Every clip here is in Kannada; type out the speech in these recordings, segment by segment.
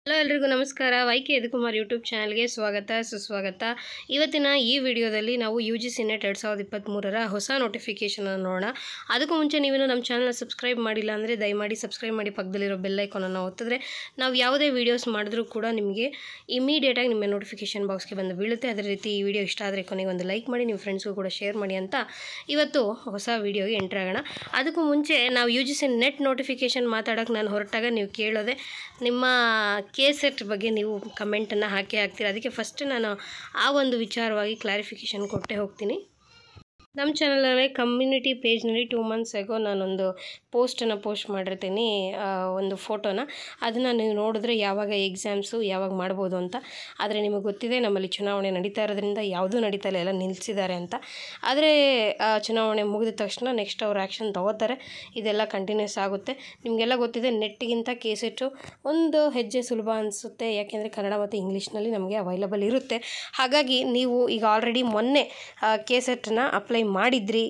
ಹಲೋ ಎಲ್ರಿಗೂ ನಮಸ್ಕಾರ ವೈ ಕೆ ಯದುಕುಮಾರ್ ಯೂಟ್ಯೂಬ್ ಚಾನಲ್ಗೆ ಸ್ವಾಗತ ಸುಸ್ವಾಗತ ಇವತ್ತಿನ ಈ ವಿಡಿಯೋದಲ್ಲಿ ನಾವು ಯು ಜಿ ಸಿ ನೆಟ್ ಎರಡು ಸಾವಿರದ ಇಪ್ಪತ್ತ್ಮೂರರ ಹೊಸ ನೋಟಿಫಿಕೇಷನನ್ನು ನೋಡೋಣ ಅದಕ್ಕೂ ಮುಂಚೆ ನೀವೇನು ನಮ್ಮ ಚಾನಲ್ನ ಸಬ್ಸ್ಕ್ರೈಬ್ ಮಾಡಿಲ್ಲ ಅಂದರೆ ದಯಮಾಡಿ ಸಬ್ಸ್ಕ್ರೈಬ್ ಮಾಡಿ ಪಕ್ಕದಲ್ಲಿರೋ ಬೆಲ್ಲೈಕಾನನ್ನು ಒತ್ತಿದ್ರೆ ನಾವು ಯಾವುದೇ ವೀಡಿಯೋಸ್ ಮಾಡಿದ್ರೂ ಕೂಡ ನಿಮಗೆ ಇಮಿಡಿಯೇಟಾಗಿ ನಿಮ್ಮ ನೋಟಿಫಿಕೇಷನ್ ಬಾಕ್ಸ್ಗೆ ಬಂದು ಬೀಳುತ್ತೆ ಅದೇ ರೀತಿ ಈ ವಿಡಿಯೋ ಇಷ್ಟ ಆದರೆ ಕೊನೆಗೆ ಒಂದು ಲೈಕ್ ಮಾಡಿ ನಿಮ್ಮ ಫ್ರೆಂಡ್ಸ್ಗೂ ಕೂಡ ಶೇರ್ ಮಾಡಿ ಅಂತ ಇವತ್ತು ಹೊಸ ವಿಡಿಯೋಗೆ ಎಂಟ್ರ್ ಆಗೋಣ ಅದಕ್ಕೂ ಮುಂಚೆ ನಾವು U G C NET notification ಮಾತಾಡೋಕ್ಕೆ ನಾನು ಹೊರಟಾಗ ನೀವು ಕೇಳೋದೆ ನಿಮ್ಮ ಕೆ ಸೆಟ್ ಬಗ್ಗೆ ನೀವು ಕಮೆಂಟನ್ನು ಹಾಕಿ ಹಾಕ್ತೀರ ಅದಕ್ಕೆ ಫಸ್ಟ್ ನಾನು ಆ ಒಂದು ವಿಚಾರವಾಗಿ ಕ್ಲಾರಿಫಿಕೇಷನ್ ಕೊಟ್ಟೆ ಹೋಗ್ತೀನಿ ನಮ್ಮ ಚಾನಲಲ್ಲಿ ಕಮ್ಯುನಿಟಿ ಪೇಜ್ನಲ್ಲಿ ಟೂ ಮಂತ್ಸ್ ಆಗೋ ನಾನೊಂದು ಪೋಸ್ಟನ್ನು ಪೋಸ್ಟ್ ಮಾಡಿರ್ತೀನಿ ಆ, ಒಂದು ಫೋಟೋನ ಅದನ್ನು ನೀವು ನೋಡಿದ್ರೆ ಯಾವಾಗ ಎಕ್ಸಾಮ್ಸು ಯಾವಾಗ ಮಾಡ್ಬೋದು ಅಂತ ಆದರೆ ನಿಮಗೆ ಗೊತ್ತಿದೆ ನಮ್ಮಲ್ಲಿ ಚುನಾವಣೆ ನಡೀತಾ ಇರೋದ್ರಿಂದ ಯಾವುದೂ ನಡೀತಾ ಇಲ್ಲ ಎಲ್ಲ ನಿಲ್ಲಿಸಿದ್ದಾರೆ ಅಂತ ಆದರೆ ಆ, ಚುನಾವಣೆ ಮುಗಿದ ತಕ್ಷಣ ನೆಕ್ಸ್ಟ್ ಅವ್ರು ಆ್ಯಕ್ಷನ್ ತಗೋತಾರೆ ಇದೆಲ್ಲ ಕಂಟಿನ್ಯೂಸ್ ಆಗುತ್ತೆ ನಿಮಗೆಲ್ಲ ಗೊತ್ತಿದೆ ನೆಟ್ಟಿಗಿಂತ ಕೇಸೆಟ್ಟು ಒಂದು ಹೆಜ್ಜೆ ಸುಲಭ ಅನಿಸುತ್ತೆ ಯಾಕೆಂದರೆ ಕನ್ನಡ ಮತ್ತು ಇಂಗ್ಲೀಷ್ನಲ್ಲಿ ನಮಗೆ ಅವೈಲಬಲ್ ಇರುತ್ತೆ ಹಾಗಾಗಿ ನೀವು ಈಗ ಆಲ್ರೆಡಿ ಮೊನ್ನೆ ಕೇಸೆಟ್ಟನ್ನ ಅಪ್ಲೈ ಮಾಡಿದ್ರಿ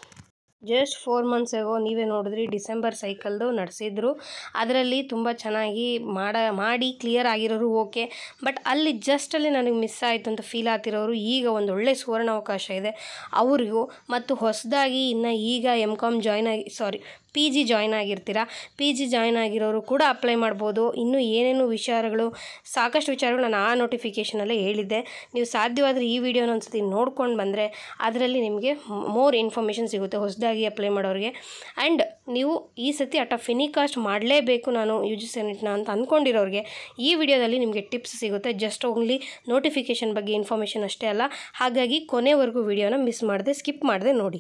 ಜಸ್ಟ್ ಫೋರ್ ಮಂತ್ಸ್ ಆಗೋ ನೀವೇ ನೋಡಿದ್ರಿ ಡಿಸೆಂಬರ್ ಸೈಕಲ್ದು ನಡೆಸಿದ್ರು ಅದರಲ್ಲಿ ತುಂಬ ಚೆನ್ನಾಗಿ ಮಾಡ ಮಾಡಿ ಕ್ಲಿಯರ್ ಆಗಿರೋರು ಓಕೆ ಬಟ್ ಅಲ್ಲಿ ಜಸ್ಟಲ್ಲಿ ನನಗೆ ಮಿಸ್ ಆಯಿತು ಅಂತ ಫೀಲ್ ಆಗ್ತಿರೋರು ಈಗ ಒಂದು ಒಳ್ಳೆ ಸುವರ್ಣ ಅವಕಾಶ ಇದೆ ಅವರಿಗೂ ಮತ್ತು ಹೊಸದಾಗಿ ಇನ್ನು ಈಗ ಎಮ್ ಕಾಮ್ ಜಾಯ್ನ್ ಆಗಿ ಸಾರಿ ಪಿ ಜಿ ಜಾಯ್ನ್ ಆಗಿರ್ತೀರ ಪಿ ಜಿ ಜಾಯ್ನ್ ಆಗಿರೋರು ಕೂಡ ಅಪ್ಲೈ ಮಾಡ್ಬೋದು ಇನ್ನೂ ಏನೇನು ವಿಚಾರಗಳು ಸಾಕಷ್ಟು ವಿಚಾರಗಳು ನಾನು ಆ ನೋಟಿಫಿಕೇಷನಲ್ಲೇ ಹೇಳಿದ್ದೆ ನೀವು ಸಾಧ್ಯವಾದರೆ ಈ ವಿಡಿಯೋನ ಒಂದ್ಸತಿ ನೋಡ್ಕೊಂಡು ಬಂದರೆ ಅದರಲ್ಲಿ ನಿಮಗೆ ಮೋರ್ ಇನ್ಫಾರ್ಮೇಷನ್ ಸಿಗುತ್ತೆ ಹೊಸದಾಗಿ ಅಪ್ಲೈ ಮಾಡೋರಿಗೆ ಆ್ಯಂಡ್ ನೀವು ಈ ಸತಿ ಅಟ ಫಿನಿಕಾಸ್ಟ್ ಮಾಡಲೇಬೇಕು ನಾನು ಯು ಜಿ ಸೆನೆಟ್ನ ಅಂತ ಅಂದ್ಕೊಂಡಿರೋರಿಗೆ ಈ ವಿಡಿಯೋದಲ್ಲಿ ನಿಮಗೆ ಟಿಪ್ಸ್ ಸಿಗುತ್ತೆ ಜಸ್ಟ್ ಓನ್ಲಿ ನೋಟಿಫಿಕೇಷನ್ ಬಗ್ಗೆ ಇನ್ಫಾರ್ಮೇಷನ್ ಅಷ್ಟೇ ಅಲ್ಲ ಹಾಗಾಗಿ ಕೊನೆವರೆಗೂ ವಿಡಿಯೋನ ಮಿಸ್ ಮಾಡದೆ ಸ್ಕಿಪ್ ಮಾಡದೆ ನೋಡಿ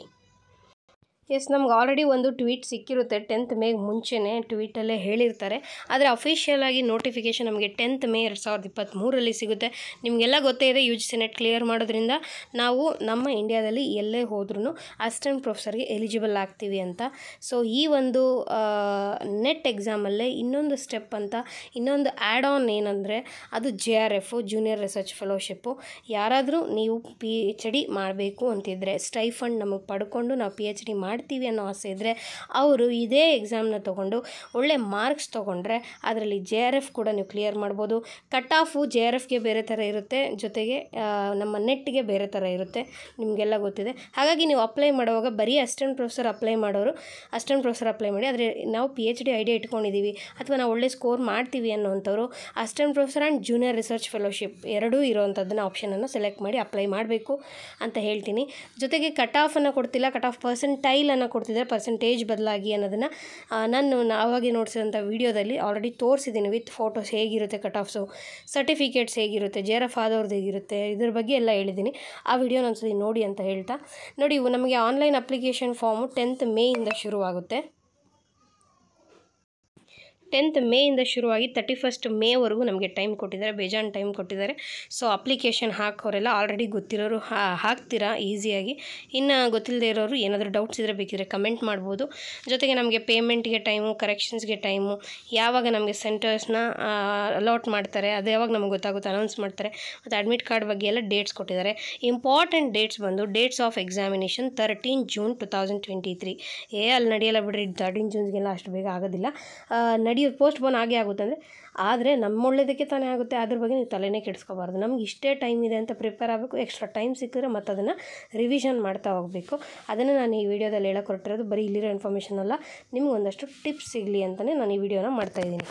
ಎಸ್ ನಮ್ಗೆ ಆಲ್ರೆಡಿ ಒಂದು ಟ್ವೀಟ್ ಸಿಕ್ಕಿರುತ್ತೆ ಟೆಂತ್ ಮೇಗೆ ಮುಂಚೆನೇ ಟ್ವೀಟಲ್ಲೇ ಹೇಳಿರ್ತಾರೆ ಆದರೆ ಅಫಿಷಿಯಲ್ ಆಗಿ ನೋಟಿಫಿಕೇಷನ್ ನಮಗೆ ಟೆಂತ್ ಮೇ ಎರಡು ಸಾವಿರದ ಇಪ್ಪತ್ತ್ಮೂರರಲ್ಲಿ ಸಿಗುತ್ತೆ ನಿಮಗೆಲ್ಲ ಗೊತ್ತೇ ಇದೆ U G C NET clear ಮಾಡೋದ್ರಿಂದ ನಾವು ನಮ್ಮ ಇಂಡಿಯಾದಲ್ಲಿ ಎಲ್ಲೇ ಹೋದ್ರೂ ಅಸಿಸ್ಟೆಂಟ್ ಪ್ರೊಫೆಸರ್ಗೆ ಎಲಿಜಿಬಲ್ ಆಗ್ತೀವಿ ಅಂತ ಸೊ ಈ ಒಂದು ನೆಟ್ ಎಕ್ಸಾಮಲ್ಲೇ ಇನ್ನೊಂದು ಸ್ಟೆಪ್ ಅಂತ ಇನ್ನೊಂದು ಆ್ಯಡ್ ಆನ್ ಏನಂದರೆ ಅದು J R F junior research fellowship ಯಾರಾದರೂ ನೀವು ಪಿ ಎಚ್ ಡಿ ಮಾಡಬೇಕು ಅಂತಿದ್ರೆ ಸ್ಟೈಫಂಡ್ ನಮಗೆ ಪಡ್ಕೊಂಡು ನಾವು ಪಿ ಎಚ್ ಡಿ ಮಾಡ್ತೀವಿ ಅನ್ನೋ ಆಸೆ ಇದ್ದರೆ ಅವರು ಇದೇ ಎಕ್ಸಾಮ್ನ ತೊಗೊಂಡು ಒಳ್ಳೆ ಮಾರ್ಕ್ಸ್ ತೊಗೊಂಡ್ರೆ ಅದರಲ್ಲಿ ಜೆ ಆರ್ ಎಫ್ ಕೂಡ ನೀವು ಕ್ಲಿಯರ್ ಮಾಡ್ಬೋದು ಕಟ್ ಆಫು ಜೆ ಆರ್ ಎಫ್ಗೆ ಬೇರೆ ಥರ ಇರುತ್ತೆ ಜೊತೆಗೆ ಆ, ನಮ್ಮ ನೆಟ್ಗೆ ಬೇರೆ ಥರ ಇರುತ್ತೆ ನಿಮಗೆಲ್ಲ ಗೊತ್ತಿದೆ ಹಾಗಾಗಿ ನೀವು ಅಪ್ಲೈ ಮಾಡುವಾಗ ಬರೀ ಅಸಿಸ್ಟೆಂಟ್ ಪ್ರೊಫೆಸರ್ ಅಪ್ಲೈ ಮಾಡೋರು ಅಸಿಸ್ಟೆಂಟ್ ಪ್ರೊಫೆಸರ್ ಅಪ್ಲೈ ಮಾಡಿ ಆದರೆ ನಾವು ಪಿ ಎಚ್ ಡಿ ಐಡಿಯಾ ಇಟ್ಕೊಂಡಿದ್ದೀವಿ ಅಥವಾ ನಾವು ಒಳ್ಳೆ ಸ್ಕೋರ್ ಮಾಡ್ತೀವಿ ಅನ್ನೋವಂಥವ್ರು assistant professor and junior research fellowship ಎರಡೂ ಇರೋವಂಥದ್ದನ್ನ ಆಪ್ಷನನ್ನು ಸೆಲೆಕ್ಟ್ ಮಾಡಿ ಅಪ್ಲೈ ಮಾಡಬೇಕು ಅಂತ ಹೇಳ್ತೀನಿ ಜೊತೆಗೆ ಕಟ್ ಆಫನ್ನು ಕೊಡ್ತಿಲ್ಲ ಕಟ್ ಆಫ್ ಪರ್ಸೆಂಟೈಲನ್ನು ಕೊಡ್ತಿದ್ದಾರೆ ಪರ್ಸೆಂಟೇಜ್ ಬದಲಾಗಿ ಅನ್ನೋದನ್ನು ಆ, ನಾನು ನ- ಆವಾಗೆ ನೋಡಿಸಿದಂಥ ವೀಡಿಯೋದಲ್ಲಿ ಆಲ್ರೆಡಿ ತೋರಿಸಿದ್ದೀನಿ ವಿತ್ ಫೋಟೋಸ್ ಹೇಗಿರುತ್ತೆ ಕಟ್ ಆಫ್ಸು ಸರ್ಟಿಫಿಕೇಟ್ಸ್ ಹೇಗಿರುತ್ತೆ ಜೆ ಆರ್ ಎಫ್ ಆದವ್ರದ್ದು ಹೇಗಿರುತ್ತೆ ಇದ್ರ ಬಗ್ಗೆ ಎಲ್ಲ ಹೇಳಿದ್ದೀನಿ ಆ ವಿಡಿಯೋನ ಒಂದ್ಸತಿ ನೋಡಿ ಅಂತ ಹೇಳ್ತಾ ನೋಡಿ ಇವು ನಮಗೆ ಆನ್ಲೈನ್ ಅಪ್ಲಿಕೇಶನ್ ಫಾರ್ಮು ಟೆಂತ್ ಮೇಯಿಂದ ಶುರುವಾಗುತ್ತೆ ಟೆಂತ್ ಮೇಯಿಂದ ಶುರುವಾಗಿ ತರ್ಟಿ ಫಸ್ಟ್ ಮೇವರೆಗೂ ನಮಗೆ ಟೈಮ್ ಕೊಟ್ಟಿದ್ದಾರೆ ಬೇಜಾನ್ ಟೈಮ್ ಕೊಟ್ಟಿದ್ದಾರೆ ಸೊ ಅಪ್ಲಿಕೇಶನ್ ಹಾಕೋರೆಲ್ಲ ಆಲ್ರೆಡಿ ಗೊತ್ತಿರೋರು ಹಾ- ಹಾಕ್ತೀರಾ ಈಸಿಯಾಗಿ ಇನ್ನು ಗೊತ್ತಿಲ್ಲದೆ ಇರೋರು ಏನಾದರೂ ಡೌಟ್ಸ್ ಇದ್ದರೆ ಬೇಕಿದ್ರೆ ಕಮೆಂಟ್ ಮಾಡ್ಬೋದು ಜೊತೆಗೆ ನಮಗೆ ಪೇಮೆಂಟ್ಗೆ ಟೈಮು ಕರೆಕ್ಷನ್ಸ್ಗೆ ಟೈಮು ಯಾವಾಗ ನಮಗೆ ಸೆಂಟರ್ಸ್ನ ಅಲಾಟ್ ಮಾಡ್ತಾರೆ ಅದು ಯಾವಾಗ ನಮಗೆ ಗೊತ್ತಾಗುತ್ತೆ ಅನೌನ್ಸ್ ಮಾಡ್ತಾರೆ ಮತ್ತು ಅಡ್ಮಿಟ್ ಕಾರ್ಡ್ ಬಗ್ಗೆ ಎಲ್ಲ ಡೇಟ್ಸ್ ಕೊಟ್ಟಿದ್ದಾರೆ ಇಂಪಾರ್ಟೆಂಟ್ ಡೇಟ್ಸ್ ಬಂದು dates of examination thirteen June two thousand twenty three ಏ ಅಲ್ಲಿ ನಡೆಯಲ್ಲ ಬಿಡ್ರಿ ತರ್ಟೀನ್ ಜೂನ್ಸ್ಗೆಲ್ಲ ಅಷ್ಟು ಬೇಗ ಆಗೋದಿಲ್ಲ ಆ, ನಡೆಯೋ ಪೋಸ್ಟ್ ಬೋನ್ ಆಗೇ ಆಗುತ್ತೆ ಅಂದರೆ ಆದರೆ ನಮ್ಮ ಒಳ್ಳೇದಕ್ಕೆ ತಾನೇ ಆಗುತ್ತೆ ಅದ್ರ ಬಗ್ಗೆ ನೀವು ತಲೆನೇ ಕೆಡಿಸ್ಕೋಬಾರ್ದು ನಮ್ಗೆ ಇಷ್ಟೇ ಟೈಮ್ ಇದೆ ಅಂತ ಪ್ರಿಪೇರ್ ಆಗಬೇಕು ಎಕ್ಸ್ಟ್ರಾ ಟೈಮ್ ಸಿಕ್ಕಿದ್ರೆ ಮತ್ತು ಅದನ್ನು ರಿವಿಷನ್ ಮಾಡ್ತಾ ಹೋಗಬೇಕು ಅದನ್ನು ನಾನು ಈ ವಿಡಿಯೋದಲ್ಲಿ ಹೇಳಕ್ಕೆ ಹೊರಟಿರೋದು ಬರೀ ಇಲ್ಲಿರೋ ಇನ್ಫಾರ್ಮೇಷನ್ ಅಲ್ಲ ನಿಮ್ಗೆ ಒಂದಷ್ಟು ಟಿಪ್ಸ್ ಸಿಗಲಿ ಅಂತಲೇ ನಾನು ಈ ವಿಡಿಯೋನ ಮಾಡ್ತಾಯಿದ್ದೀನಿ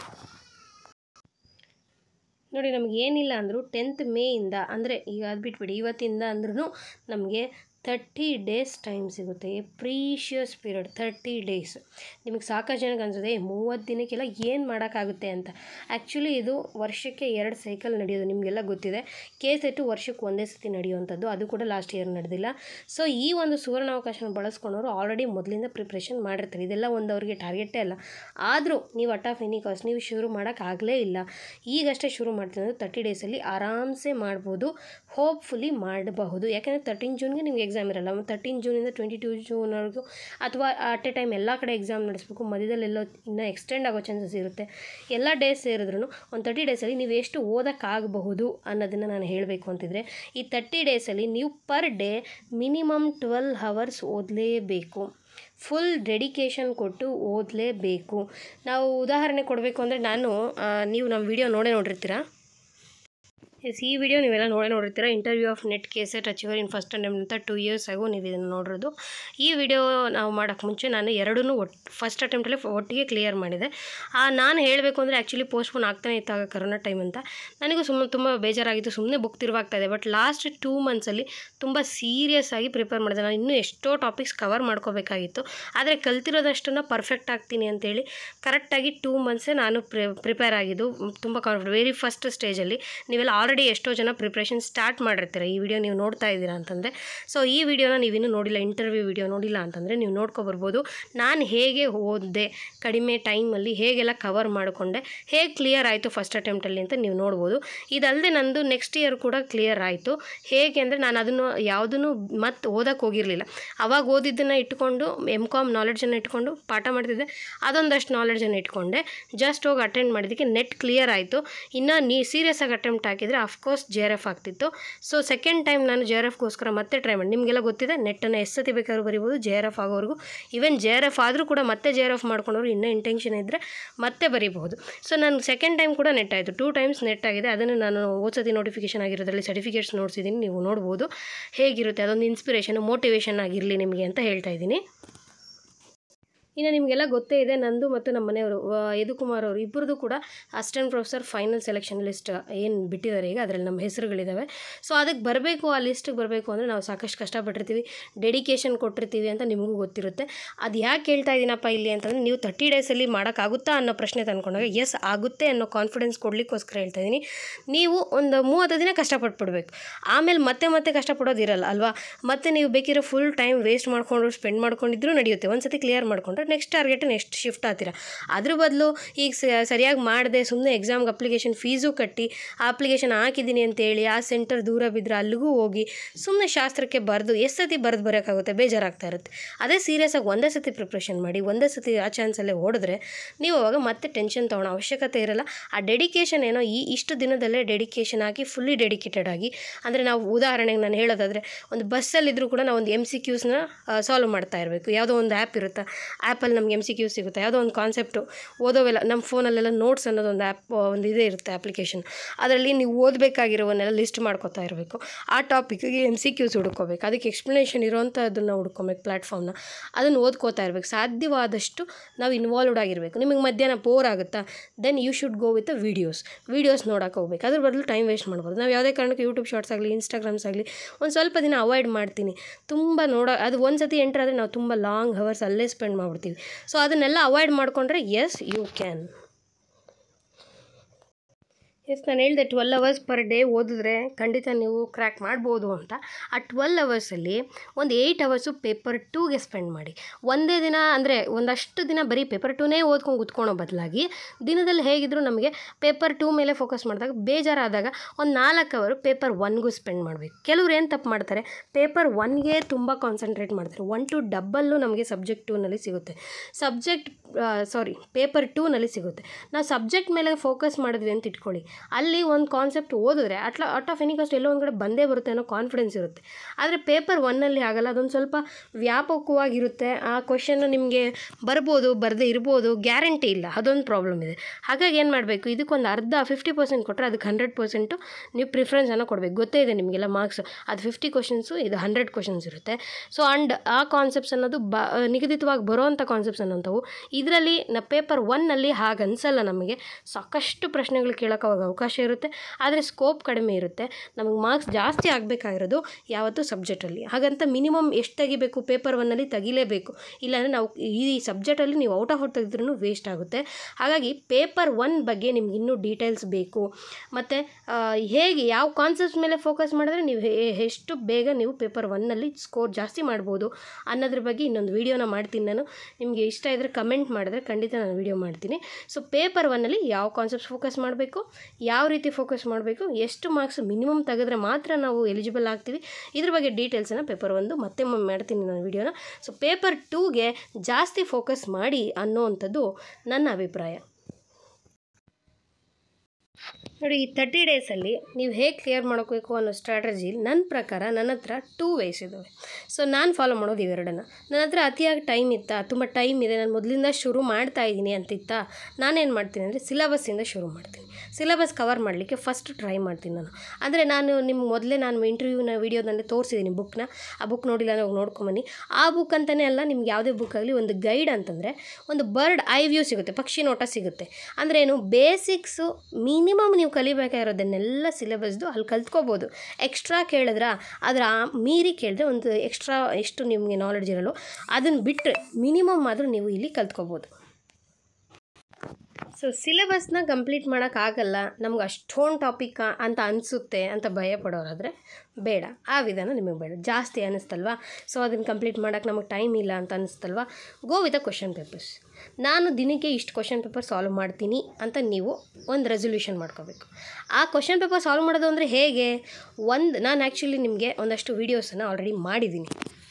ನೋಡಿ ನಮ್ಗೆ ಏನಿಲ್ಲ ಅಂದರೂ ಟೆಂತ್ ಮೇಯಿಂದ ಅಂದರೆ ಈಗ ಅದು ಬಿಟ್ಬಿಡಿ ಇವತ್ತಿಂದ ಅಂದ್ರೂ ನಮಗೆ ತರ್ಟಿ ಡೇಸ್ ಟೈಮ್ ಸಿಗುತ್ತೆ ಪ್ರೀಷಿಯಸ್ ಪೀರಿಯಡ್ ತರ್ಟಿ ಡೇಸ್ ನಿಮಗೆ ಸಾಕಷ್ಟು ಜನಕ್ಕೆ ಅನ್ಸುತ್ತೆ "ಏ, ಮೂವತ್ತು ದಿನಕ್ಕೆಲ್ಲ ಏನು ಮಾಡೋಕ್ಕಾಗುತ್ತೆ ಅಂತ ಆ್ಯಕ್ಚುಲಿ ಇದು ವರ್ಷಕ್ಕೆ ಎರಡು ಸೈಕಲ್ ನಡೆಯೋದು ನಿಮಗೆಲ್ಲ ಗೊತ್ತಿದೆ ಕೆ ಸೆಟ್ಟು ವರ್ಷಕ್ಕೆ ಒಂದೇ ಸತಿ ನಡೆಯುವಂಥದ್ದು ಅದು ಕೂಡ ಲಾಸ್ಟ್ ಇಯರ್ ನಡೆದಿಲ್ಲ ಸೊ ಈ ಒಂದು ಸುವರ್ಣಾವಕಾಶನ ಬಳಸ್ಕೊಂಡವರು ಆಲ್ರೆಡಿ ಮೊದಲಿಂದ ಪ್ರಿಪ್ರೇಷನ್ ಮಾಡಿರ್ತಾರೆ ಇದೆಲ್ಲ ಒಂದು ಅವ್ರಿಗೆ ಟಾರ್ಗೆಟೇ ಅಲ್ಲ ಆದರೂ ನೀವು ಅಟ್ ಆಫ್ ಎನಿ ಕಾಸ್ಟ್ ನೀವು ಶುರು ಮಾಡೋಕ್ಕಾಗಲೇ ಇಲ್ಲ ಈಗಷ್ಟೇ ಶುರು ಮಾಡ್ತೀನಿ ಅಂದರೆ ತರ್ಟಿ ಡೇಸಲ್ಲಿ ಆರಾಮ್ಸೆ ಮಾಡ್ಬೋದು ಹೋಪ್ಫುಲಿ ಮಾಡಬಹುದು ಯಾಕೆಂದರೆ ತರ್ಟೀನ್ ಜೂನ್ಗೆ ನಿಮಗೆ ಎಕ್ಸಾಮ್ ಇರಲ್ಲ ತರ್ಟೀನ್ ಜೂನಿಂದ ಟ್ವೆಂಟಿ ಟೂ ಜೂನ್ವರೆಗೂ ಅಥವಾ ಅಟ್ ಎ ಟೈಮ್ ಎಲ್ಲ ಕಡೆ ಎಕ್ಸಾಮ್ ನಡೆಸಬೇಕು ಮಧ್ಯದಲ್ಲೆಲ್ಲೋ ಇನ್ನೂ ಎಕ್ಸ್ಟೆಂಡ್ ಆಗೋ ಚಾನ್ಸಸ್ ಇರುತ್ತೆ ಎಲ್ಲ ಡೇಸ್ ಸೇರಿದ್ರೂ ಒಂದು ತರ್ಟಿ ಡೇಸಲ್ಲಿ ನೀವು ಎಷ್ಟು ಓದೋಕ್ಕಾಗಬಹುದು ಅನ್ನೋದನ್ನು ನಾನು ಹೇಳಬೇಕು ಅಂತಿದ್ರೆ ಈ ತರ್ಟಿ ಡೇಸಲ್ಲಿ ನೀವು per day minimum twelve hours ಓದಲೇಬೇಕು ಫುಲ್ ಡೆಡಿಕೇಶನ್ ಕೊಟ್ಟು ಓದಲೇಬೇಕು ನಾವು ಉದಾಹರಣೆ ಕೊಡಬೇಕು ಅಂದರೆ ನಾನು ಆ, ನೀವು ನಮ್ಮ ವಿಡಿಯೋ ನೋಡೇ ನೋಡಿರ್ತೀರಾ ಎಸ್ ಈ ವಿಡಿಯೋ ನೀವೆಲ್ಲ ನೋಡೇ ನೋಡಿರ್ತೀರ interview of NET KSET achiever in first attempt ಅಂತ ಟೂ ಇಯರ್ಸ್ ಆಗು ನೀವು ಇದನ್ನು ನೋಡಿರೋದು ಈ ವಿಡಿಯೋ ನಾವು ಮಾಡೋಕ್ಕೆ ಮುಂಚೆ ನಾನು ಎರಡೂ ಒಟ್ಟು ಫಸ್ಟ್ ಅಟೆಂಪ್ಟಲ್ಲಿ ಒಟ್ಟಿಗೆ ಕ್ಲಿಯರ್ ಮಾಡಿದೆ ಆ ನಾನು ಹೇಳಬೇಕು ಅಂದರೆ ಆ್ಯಕ್ಚುಲಿ ಪೋಸ್ಟ್ಪೋನ್ ಆಗ್ತಾನೆ ಇತ್ತಾಗ ಕರೋನಾ ಟೈಮ್ ಅಂತ ನನಗೂ ಸುಮ್ಮನೆ ತುಂಬ ಬೇಜಾರಾಗಿತ್ತು ಸುಮ್ಮನೆ ಬುಕ್ ತಿರುವಾಗ್ತಾ ಇದೆ ಬಟ್ ಲಾಸ್ಟ್ ಟೂ ಮಂತ್ಸಲ್ಲಿ ತುಂಬ ಸೀರಿಯಸ್ ಆಗಿ ಪ್ರಿಪೇರ್ ಮಾಡಿದೆ ನಾನು ಇನ್ನೂ ಎಷ್ಟೋ ಟಾಪಿಕ್ಸ್ ಕವರ್ ಮಾಡ್ಕೋಬೇಕಾಗಿತ್ತು ಆದರೆ ಕಲ್ತಿರೋದಷ್ಟನ್ನು ಪರ್ಫೆಕ್ಟ್ ಆಗ್ತೀನಿ ಅಂತೇಳಿ ಕರೆಕ್ಟಾಗಿ ಟೂ ಮಂತ್ಸೇ ನಾನು ಪ್ರಿ ಪ್ರಿಪೇರ್ ಆಗಿದ್ದು ತುಂಬ ಕಾನ್ಫಿಡೆಂಟ್ ವೆರಿ ಫಸ್ಟ್ ಸ್ಟೇಜಲ್ಲಿ ನೀವೆಲ್ಲ ಆಲ್ರೆಡಿ ಎಷ್ಟೋ ಜನ ಪ್ರಿಪ್ರೇಷನ್ ಸ್ಟಾರ್ಟ್ ಮಾಡಿರ್ತೀರ ಈ ವಿಡಿಯೋ ನೀವು ನೋಡ್ತಾ ಇದ್ದೀರಾ ಅಂತಂದರೆ ಸೊ ಈ ವಿಡಿಯೋನ ನೀವಿನ್ನೂ ನೋಡಿಲ್ಲ ಇಂಟರ್ವ್ಯೂ ವಿಡಿಯೋ ನೋಡಿಲ್ಲ ಅಂತಂದರೆ ನೀವು ನೋಡ್ಕೊಬರ್ಬೋದು ನಾನು ಹೇಗೆ ಓದಿದೆ ಕಡಿಮೆ ಟೈಮಲ್ಲಿ ಹೇಗೆಲ್ಲ ಕವರ್ ಮಾಡಿಕೊಂಡೆ ಹೇಗೆ ಕ್ಲಿಯರ್ ಆಯಿತು ಫಸ್ಟ್ ಅಟೆಂಪ್ಟಲ್ಲಿ ಅಂತ ನೀವು ನೋಡ್ಬೋದು ಇದಲ್ಲದೆ ನಂದು ನೆಕ್ಸ್ಟ್ ಇಯರ್ ಕೂಡ ಕ್ಲಿಯರ್ ಆಯಿತು ಹೇಗೆ ಅಂದರೆ ನಾನು ಅದನ್ನು ಯಾವುದನ್ನು ಮತ್ತೆ ಓದಕ್ಕೆ ಹೋಗಿರಲಿಲ್ಲ ಅವಾಗ ಓದಿದ್ದನ್ನು ಇಟ್ಕೊಂಡು ಎಮ್ ಕಾಮ್ ನಾಲೆಡ್ಜನ್ನು ಇಟ್ಕೊಂಡು ಪಾಠ ಮಾಡ್ತಿದ್ದೆ ಅದೊಂದಷ್ಟು ನಾಲೆಡ್ಜನ್ನು ಇಟ್ಕೊಂಡೆ ಜಸ್ಟ್ ಹೋಗಿ ಅಟೆಂಡ್ ಮಾಡಿದ್ದಕ್ಕೆ ನೆಟ್ ಕ್ಲಿಯರ್ ಆಯಿತು ಇನ್ನು ನೀ ಸೀರಿಯಸ್ ಆಗಿ ಅಟೆಂಪ್ಟ್ ಹಾಕಿದರೆ ಅಫ್ಕೋರ್ಸ್ ಜೆ ಆರ್ ಎಫ್ ಆಗ್ತಿತ್ತು ಸೊ ಸೆಕೆಂಡ್ ಟೈಮ್ ನಾನು ಜೆ ಆರ್ ಎಫ್ಗೋಸ್ಕರ ಮತ್ತೆ ಟ್ರೈ ಮಾಡಿ ನಿಮಗೆಲ್ಲ ಗೊತ್ತಿದೆ ನೆಟ್ಟನ್ನು ಎಷ್ಟು ಸತಿ ಬೇಕಾದ್ರೂ ಬರಿಬೋದು ಜೆ ಆರ್ ಎಫ್ ಆಗೋವರೆಗೂ ಈವನ್ ಜೆ ಆರ್ ಎಫ್ ಆದರೂ ಕೂಡ ಮತ್ತೆ ಜೆ ಆರ್ ಎಫ್ ಮಾಡ್ಕೊಂಡವ್ರು ಇನ್ನೂ ಇಂಟೆನ್ಷನ್ ಇದ್ದರೆ ಮತ್ತೆ ಬರಿಬಹುದು ಸೊ ನಾನು ಸೆಕೆಂಡ್ ಟೈಮ್ ಕೂಡ ನೆಟ್ ಆಯಿತು ಟೂ ಟೈಮ್ಸ್ ನೆಟ್ ಆಗಿದೆ ಅದನ್ನು ನಾನು ಓದ್ಸತಿ ನೋಟಿಫಿಕೇಶನ್ ಆಗಿರೋದ್ರಲ್ಲಿ ಸರ್ಟಿಫಿಕೇಟ್ಸ್ ನೋಡ್ಸಿದ್ದೀನಿ ನೀವು ನೋಡ್ಬೋದು ಹೇಗಿರುತ್ತೆ ಅದೊಂದು ಇನ್ಸ್ಪಿರೇಷನ್ ಮೋಟಿವೇಶನ್ ಆಗಿರಲಿ ನಿಮಗೆ ಅಂತ ಹೇಳ್ತಾ ಇದ್ದೀನಿ ಇನ್ನು ನಿಮಗೆಲ್ಲ ಗೊತ್ತೇ ಇದೆ ನಂದು ಮತ್ತು ನಮ್ಮ ಮನೆಯವರು ಯದುಕುಮಾರ್ ಅವರು ಇಬ್ಬರದು ಕೂಡ assistant professor final selection list ಏನು ಬಿಟ್ಟಿದ್ದಾರೆ ಈಗ ಅದರಲ್ಲಿ ನಮ್ಮ ಹೆಸರುಗಳಿದ್ದಾವೆ ಸೊ ಅದಕ್ಕೆ ಬರಬೇಕು ಆ ಲಿಸ್ಟಿಗೆ ಬರಬೇಕು ಅಂದರೆ ನಾವು ಸಾಕಷ್ಟು ಕಷ್ಟಪಟ್ಟಿರ್ತೀವಿ ಡೆಡಿಕೇಶನ್ ಕೊಟ್ಟಿರ್ತೀವಿ ಅಂತ ನಿಮಗೂ ಗೊತ್ತಿರುತ್ತೆ ಅದು ಯಾಕೆ ಹೇಳ್ತಾ ಇದ್ದೀನಪ್ಪ ಇಲ್ಲಿ ಅಂತಂದರೆ ನೀವು ತರ್ಟಿ ಡೇಸಲ್ಲಿ ಮಾಡೋಕ್ಕಾಗುತ್ತಾ ಅನ್ನೋ ಪ್ರಶ್ನೆ ತಂದ್ಕೊಂಡಾಗ ಎಸ್ ಆಗುತ್ತೆ ಅನ್ನೋ ಕಾನ್ಫಿಡೆನ್ಸ್ ಕೊಡಲಿಕ್ಕೋಸ್ಕರ ಹೇಳ್ತಾ ಇದ್ದೀನಿ ನೀವು ಒಂದು ಮೂವತ್ತು ದಿನ ಕಷ್ಟಪಟ್ಬಿಡ್ಬೇಕು ಆಮೇಲೆ ಮತ್ತೆ ಮತ್ತೆ ಕಷ್ಟಪಡೋದಿರಲ್ಲ ಅಲ್ವಾ ಮತ್ತೆ ನೀವು ಬೇಕಿರೋ ಫುಲ್ ಟೈಮ್ ವೇಸ್ಟ್ ಮಾಡಿಕೊಂಡು ಸ್ಪೆಂಡ್ ಮಾಡ್ಕೊಂಡಿದ್ರೂ ನಡೆಯುತ್ತೆ ಒಂದು ಸತಿ ಕ್ಲಿಯರ್ ಮಾಡ್ಕೊಂಡ್ರೆ ನೆಕ್ಸ್ಟ್ ಟಾರ್ಗೆಟ್ ನೆಕ್ಸ್ಟ್ ಶಿಫ್ಟ್ ಆಗ್ತೀರಾ ಅದ್ರ ಬದಲು ಈಗ ಸ- ಸರಿಯಾಗಿ ಮಾಡದೆ ಸುಮ್ಮನೆ ಎಕ್ಸಾಮ್ಗೆ ಅಪ್ಲಿಕೇಶನ್ ಫೀಸು ಕಟ್ಟಿ ಆ ಅಪ್ಲಿಕೇಶನ್ ಹಾಕಿದ್ದೀನಿ ಅಂತೇಳಿ ಆ ಸೆಂಟರ್ ದೂರ ಬಿದ್ದರೆ ಅಲ್ಲಿಗೂ ಹೋಗಿ ಸುಮ್ಮನೆ ಶಾಸ್ತ್ರಕ್ಕೆ ಬರೆದು ಎಷ್ಟು ಸತಿ ಬರೆದು ಬರೋಕ್ಕಾಗುತ್ತೆ ಬೇಜಾರಾಗ್ತಾ ಇರುತ್ತೆ ಅದೇ ಸೀರಿಯಸ್ಸಾಗಿ ಒಂದೇ ಸತಿ ಪ್ರಿಪ್ರೇಷನ್ ಮಾಡಿ ಒಂದೇ ಸತಿ ಆ ಚಾನ್ಸಲ್ಲೇ ಓಡಿದ್ರೆ ನೀವು ಅವಾಗ ಮತ್ತೆ ಟೆನ್ಷನ್ ತೊಗೊಳ್ಳೋ ಅವಶ್ಯಕತೆ ಇರಲ್ಲ ಆ ಡೆಡಿಕೇಶನ್ ಏನೋ ಈ ಇಷ್ಟು ದಿನದಲ್ಲೇ ಡೆಡಿಕೇಶನ್ ಹಾಕಿ ಫುಲ್ಲಿ ಡೆಡಿಕೇಟೆಡ್ ಆಗಿ ಅಂದರೆ ನಾವು ಉದಾಹರಣೆಗೆ ನಾನು ಹೇಳೋದಾದರೆ ಒಂದು ಬಸ್ಸಲ್ಲಿದ್ದರೂ ಕೂಡ ನಾವು ಒಂದು ಎಮ್ ಸಿ ಕ್ಯೂಸ್ನ ಸಾಲ್ವ್ ಮಾಡ್ತಾ ಇರಬೇಕು ಯಾವುದೋ ಒಂದು ಆ್ಯಪ್ ಇರುತ್ತೆ ಆ್ಯಪಲ್ಲಿ ನಮ್ಗೆ ಎಮ್ ಸಿ ಕ್ಯೂ ಸಿಗುತ್ತೆ ಯಾವುದೋ ಒಂದು ಕಾನ್ಸೆಪ್ಟು ಓದೋವೆಲ್ಲ ನಮ್ಮ ಫೋನಲ್ಲೆಲ್ಲ ನೋಟ್ಸ್ ಅನ್ನೋದು ಒಂದು ಆ್ಯಪ್ ಒಂದು ಇದೇ ಇರುತ್ತೆ ಅಪ್ಲಿಕೇಶನ್ ಅದರಲ್ಲಿ ನೀವು ಓದಬೇಕಾಗಿರೋವನ್ನೆಲ್ಲ ಲಿಸ್ಟ್ ಮಾಡ್ಕೊತಾ ಇರಬೇಕು ಆ ಟಾಪಿಕ್ಗೆ ಎಮ್ ಸಿ ಕ್ಯೂಸ್ ಹುಡ್ಕೋಬೇಕು ಅದಕ್ಕೆ ಎಕ್ಸ್ಪ್ಲನೇಷನ್ ಇರೋವಂಥದ್ದನ್ನು ಹುಡ್ಕೊಬೇಕು ಪ್ಲ್ಯಾಟ್ಫಾರ್ಮ್ನ ಅದನ್ನು ಓದ್ಕೋತಾ ಇರಬೇಕು ಸಾಧ್ಯವಾದಷ್ಟು ನಾವು ಇನ್ವಾಲ್ವ್ಡ್ ಆಗಿರಬೇಕು ನಿಮಗೆ ಮಧ್ಯಾಹ್ನ ಬೋರ್ ಆಗುತ್ತಾ then you should go with videos videos ನೋಡೋಕೆ ಹೋಗ್ಬೇಕು ಅದ್ರ ಬದಲು ಟೈಮ್ ವೇಸ್ಟ್ ಮಾಡ್ಬೋದು ನಾವು ಯಾವುದೇ ಕಾರಣಕ್ಕೆ ಯೂಟ್ಯೂಬ್ ಶಾರ್ಟ್ಸ್ ಆಗಲಿ ಇನ್ಸ್ಟಾಗ್ರಾಮ್ಸ್ ಆಗಲಿ ಒಂದು ಸ್ವಲ್ಪ ದಿನ ಅವಾಯ್ಡ್ ಮಾಡ್ತೀನಿ ತುಂಬ ನೋಡೋ ಅದು ಒಂದು ಸತಿ ಎಂಟ್ರ್ ಆದರೆ ನಾವು ತುಂಬ ಲಾಂಗ್ ಹವರ್ಸ್ ಅಲ್ಲೇ ಸ್ಪೆಂಡ್ ಮಾಡ್ಬಿಡ್ತೀವಿ ಸೊ ಅದನ್ನೆಲ್ಲ ಅವಾಯ್ಡ್ ಮಾಡಿಕೊಂಡ್ರೆ ಎಸ್ ಯು ಕ್ಯಾನ್ ಎಸ್ ನಾನು ಹೇಳಿದೆ ಟ್ವೆಲ್ ಅವರ್ಸ್ ಪರ್ ಡೇ ಓದಿದ್ರೆ ಖಂಡಿತ ನೀವು ಕ್ರ್ಯಾಕ್ ಮಾಡ್ಬೋದು ಅಂತ ಆ ಟ್ವೆಲ್ ಅವರ್ಸಲ್ಲಿ ಒಂದು ಏಯ್ಟ್ ಅವರ್ಸು ಪೇಪರ್ ಟೂಗೆ ಸ್ಪೆಂಡ್ ಮಾಡಿ ಒಂದೇ ದಿನ ಅಂದರೆ ಒಂದಷ್ಟು ದಿನ ಬರೀ ಪೇಪರ್ ಟೂನೇ ಓದ್ಕೊಂಡು ಕೂತ್ಕೊಳ್ಳೋ ಬದಲಾಗಿ ದಿನದಲ್ಲಿ ಹೇಗಿದ್ದರೂ ನಮಗೆ ಪೇಪರ್ ಟೂ ಮೇಲೆ ಫೋಕಸ್ ಮಾಡಿದಾಗ ಬೇಜಾರಾದಾಗ ಒಂದು ನಾಲ್ಕು ಅವರು ಪೇಪರ್ ಒನ್ಗೂ ಸ್ಪೆಂಡ್ ಮಾಡಬೇಕು ಕೆಲವ್ರು ಏನು ತಪ್ಪು ಮಾಡ್ತಾರೆ ಪೇಪರ್ ಒನ್ಗೆ ತುಂಬ ಕಾನ್ಸಂಟ್ರೇಟ್ ಮಾಡ್ತಾರೆ ಒನ್ ಟು ಡಬ್ಬಲ್ಲು ನಮಗೆ ಸಬ್ಜೆಕ್ಟ್ ಟೂನಲ್ಲಿ ಸಿಗುತ್ತೆ ಸಬ್ಜೆಕ್ಟ್ ಸಾರಿ ಪೇಪರ್ ಟೂನಲ್ಲಿ ಸಿಗುತ್ತೆ ನಾವು ಸಬ್ಜೆಕ್ಟ್ ಮೇಲೆ ಫೋಕಸ್ ಮಾಡಿದ್ವಿ ಅಂತ ಇಟ್ಕೊಳ್ಳಿ ಅಲ್ಲಿ ಒಂದು ಕಾನ್ಸೆಪ್ಟ್ ಓದಿದ್ರೆ ಅಟ್ಲ ಔಟ್ ಆಫ್ ಎನಿ ಕಾಸ್ಟ್ ಎಲ್ಲೋ ಒಂದು ಕಡೆ ಬಂದೇ ಬರುತ್ತೆ ಅನ್ನೋ ಕಾನ್ಫಿಡೆನ್ಸ್ ಇರುತ್ತೆ ಆದರೆ ಪೇಪರ್ ಒನ್ನಲ್ಲಿ ಆಗಲ್ಲ ಅದೊಂದು ಸ್ವಲ್ಪ ವ್ಯಾಪಕವಾಗಿರುತ್ತೆ ಆ ಕ್ವಶನ್ನು ನಿಮಗೆ ಬರ್ಬೋದು ಬರದೇ ಇರ್ಬೋದು ಗ್ಯಾರಂಟಿ ಇಲ್ಲ ಅದೊಂದು ಪ್ರಾಬ್ಲಮ್ ಇದೆ ಹಾಗಾಗಿ ಏನು ಮಾಡಬೇಕು ಇದಕ್ಕೊಂದು ಅರ್ಧ ಫಿಫ್ಟಿ ಪರ್ಸೆಂಟ್ ಕೊಟ್ಟರೆ ಅದಕ್ಕೆ ಹಂಡ್ರೆಡ್ ಪರ್ಸೆಂಟು ನೀವು ಪ್ರಿಫರೆನ್ಸನ್ನು ಕೊಡಬೇಕು ಗೊತ್ತೇ ಇದೆ ನಿಮಗೆಲ್ಲ ಮಾರ್ಕ್ಸ್ ಅದು ಫಿಫ್ಟಿ ಕ್ವಶನ್ಸು ಇದು ಹಂಡ್ರೆಡ್ ಕ್ವಶನ್ಸ್ ಇರುತ್ತೆ ಸೊ ಆ್ಯಂಡ್ ಆ ಕಾನ್ಸೆಪ್ಟ್ಸ್ ಅನ್ನೋದು ಬ ನಿಗದಿತವಾಗಿ ಬರೋವಂಥ ಕಾನ್ಸೆಪ್ಟ್ಸ್ ಅನ್ನೋಂಥವು ಇದರಲ್ಲಿ ನ ಪೇಪರ್ ಒನ್ನಲ್ಲಿ ಹಾಗೆ ಅನಿಸಲ್ಲ ನಮಗೆ ಸಾಕಷ್ಟು ಪ್ರಶ್ನೆಗಳು ಕೇಳೋಕೆ ಅವಾಗ ಅವಕಾಶ ಇರುತ್ತೆ ಆದರೆ ಸ್ಕೋಪ್ ಕಡಿಮೆ ಇರುತ್ತೆ ನಮಗೆ ಮಾರ್ಕ್ಸ್ ಜಾಸ್ತಿ ಆಗಬೇಕಾಗಿರೋದು ಯಾವತ್ತೂ ಸಬ್ಜೆಕ್ಟಲ್ಲಿ ಹಾಗಂತ ಮಿನಿಮಮ್ ಎಷ್ಟು ತೆಗಿಬೇಕು ಪೇಪರ್ ಒನ್ನಲ್ಲಿ ತೆಗಿಲೇಬೇಕು ಇಲ್ಲಾಂದರೆ ನಾವು ಈ ಸಬ್ಜೆಕ್ಟಲ್ಲಿ ನೀವು ಔಟ್ ಆಫ್ ಔಟ್ ತೆಗೆದ್ರೂ ವೇಸ್ಟ್ ಆಗುತ್ತೆ ಹಾಗಾಗಿ ಪೇಪರ್ ಒನ್ ಬಗ್ಗೆ ನಿಮ್ಗೆ ಇನ್ನೂ ಡೀಟೇಲ್ಸ್ ಬೇಕು ಮತ್ತು ಹೇಗೆ ಯಾವ ಕಾನ್ಸೆಪ್ಟ್ಸ್ ಮೇಲೆ ಫೋಕಸ್ ಮಾಡಿದ್ರೆ ನೀವು ಹೆ- ಎಷ್ಟು ಬೇಗ ನೀವು ಪೇಪರ್ ಒನ್ನಲ್ಲಿ ಸ್ಕೋರ್ ಜಾಸ್ತಿ ಮಾಡ್ಬೋದು ಅನ್ನೋದ್ರ ಬಗ್ಗೆ ಇನ್ನೊಂದು ವೀಡಿಯೋನ ಮಾಡ್ತೀನಿ ನಾನು ನಿಮಗೆ ಇಷ್ಟ ಇದ್ದರೆ ಕಮೆಂಟ್ ಮಾಡಿದ್ರೆ ಖಂಡಿತ ನಾನು ವೀಡಿಯೋ ಮಾಡ್ತೀನಿ ಸೊ ಪೇಪರ್ ಒನ್ನಲ್ಲಿ ಯಾವ ಕಾನ್ಸೆಪ್ಟ್ಸ್ ಫೋಕಸ್ ಮಾಡಬೇಕು ಯಾವ ರೀತಿ ಫೋಕಸ್ ಮಾಡಬೇಕು ಎಷ್ಟು ಮಾರ್ಕ್ಸ್ ಮಿನಿಮಮ್ ತೆಗೆದ್ರೆ ಮಾತ್ರ ನಾವು ಎಲಿಜಿಬಲ್ ಆಗ್ತೀವಿ ಇದ್ರ ಬಗ್ಗೆ ಡೀಟೇಲ್ಸನ್ನು ಪೇಪರ್ ಒಂದು ಮತ್ತೆ ಒಮ್ಮೆ ಮಾಡ್ತೀನಿ ನಾನು ವೀಡಿಯೋನ ಸೊ ಪೇಪರ್ ಟೂಗೆ ಜಾಸ್ತಿ ಫೋಕಸ್ ಮಾಡಿ ಅನ್ನೋವಂಥದ್ದು ನನ್ನ ಅಭಿಪ್ರಾಯ ನೋಡಿ ಈ ತರ್ಟಿ ಡೇಸಲ್ಲಿ ನೀವು ಹೇಗೆ ಕ್ಲಿಯರ್ ಮಾಡ್ಕೋಬೇಕು ಅನ್ನೋ ಸ್ಟ್ರಾಟಜಿ ನನ್ನ ಪ್ರಕಾರ ನನ್ನ ಹತ್ರ ಟೂ ವೇಸ್ ಇದ್ದಾವೆ ಸೊ ನಾನು ಫಾಲೋ ಮಾಡೋದು ಇವೆರಡನ್ನು ನನ್ನ ಹತ್ರ ಅತಿಯಾಗಿ ಟೈಮ್ ಇತ್ತಾ ತುಂಬ ಟೈಮ್ ಇದೆ ನಾನು ಮೊದಲಿಂದ ಶುರು ಮಾಡ್ತಾ ಇದ್ದೀನಿ ಅಂತಿತ್ತಾ ನಾನೇನು ಮಾಡ್ತೀನಿ ಅಂದರೆ ಸಿಲಬಸ್ಸಿಂದ ಶುರು ಮಾಡ್ತೀನಿ ಸಿಲಬಸ್ ಕವರ್ ಮಾಡಲಿಕ್ಕೆ ಫಸ್ಟ್ ಟ್ರೈ ಮಾಡ್ತೀನಿ ನಾನು ಅಂದರೆ ನಾನು ನಿಮ್ಗೆ ಮೊದಲೇ ನಾನು ಇಂಟರ್ವ್ಯೂನ ವೀಡಿಯೋದಲ್ಲಿ ತೋರಿಸಿದ್ದೀನಿ ಬುಕ್ನ ಆ ಬುಕ್ ನೋಡಿಲ್ಲ ಅಂದ್ರೆ ಹೋಗಿ ನೋಡ್ಕೊಂಬನ್ನಿ ಆ ಬುಕ್ ಅಂತಲೇ ಅಲ್ಲ ನಿಮ್ಗೆ ಯಾವುದೇ ಬುಕ್ ಆಗಲಿ ಒಂದು ಗೈಡ್ ಅಂತಂದರೆ ಒಂದು ಬರ್ಡ್ ಐ ವ್ಯೂ ಸಿಗುತ್ತೆ ಪಕ್ಷಿ ನೋಟ ಸಿಗುತ್ತೆ ಅಂದರೆ ಏನು ಬೇಸಿಕ್ಸು ಮಿನಿಮಮ್ ನೀವು ಕಲಿಬೇಕಾಗಿರೋದನ್ನೆಲ್ಲ ಸಿಲೆಬಸ್ದು ಅಲ್ಲಿ ಕಲ್ತ್ಕೋಬೋದು ಎಕ್ಸ್ಟ್ರಾ ಕೇಳಿದ್ರ ಅದರ ಆ ಮೀರಿ ಕೇಳಿದ್ರೆ ಒಂದು ಎಕ್ಸ್ಟ್ರಾ ಎಷ್ಟು ನಿಮಗೆ ನಾಲೆಡ್ಜ್ ಇರಲ್ಲೋ ಅದನ್ನು ಬಿಟ್ಟರೆ ಮಿನಿಮಮ್ ಆದರೂ ನೀವು ಇಲ್ಲಿ ಕಲ್ತ್ಕೋಬೋದು ಸೊ ಸಿಲೆಬಸ್ನ ಕಂಪ್ಲೀಟ್ ಮಾಡೋಕ್ಕಾಗಲ್ಲ ನಮ್ಗೆ ಅಷ್ಟೊಂದು ಟಾಪಿಕ್ ಅಂತ ಅನಿಸುತ್ತೆ ಅಂತ ಭಯ ಪಡೋರಾದರೆ ಬೇಡ ಆ ವಿಧಾನ ನಿಮಗೆ ಬೇಡ ಜಾಸ್ತಿ ಅನ್ನಿಸ್ತಲ್ವಾ ಸೊ ಅದನ್ನು ಕಂಪ್ಲೀಟ್ ಮಾಡೋಕ್ಕೆ ನಮಗೆ ಟೈಮ್ ಇಲ್ಲ ಅಂತ ಅನ್ನಿಸ್ತಲ್ವಾ go with a question papers ನಾನು ದಿನಕ್ಕೆ ಇಷ್ಟು ಕ್ವಶನ್ ಪೇಪರ್ ಸಾಲ್ವ್ ಮಾಡ್ತೀನಿ ಅಂತ ನೀವು ಒಂದು ರೆಸೊಲ್ಯೂಷನ್ ಮಾಡ್ಕೋಬೇಕು ಆ ಕ್ವಶನ್ ಪೇಪರ್ ಸಾಲ್ವ್ ಮಾಡೋದು ಅಂದರೆ ಹೇಗೆ ಒಂದು ನಾನು ಆ್ಯಕ್ಚುಲಿ ನಿಮಗೆ ಒಂದಷ್ಟು ವೀಡಿಯೋಸನ್ನು ಆಲ್ರೆಡಿ ಮಾಡಿದ್ದೀನಿ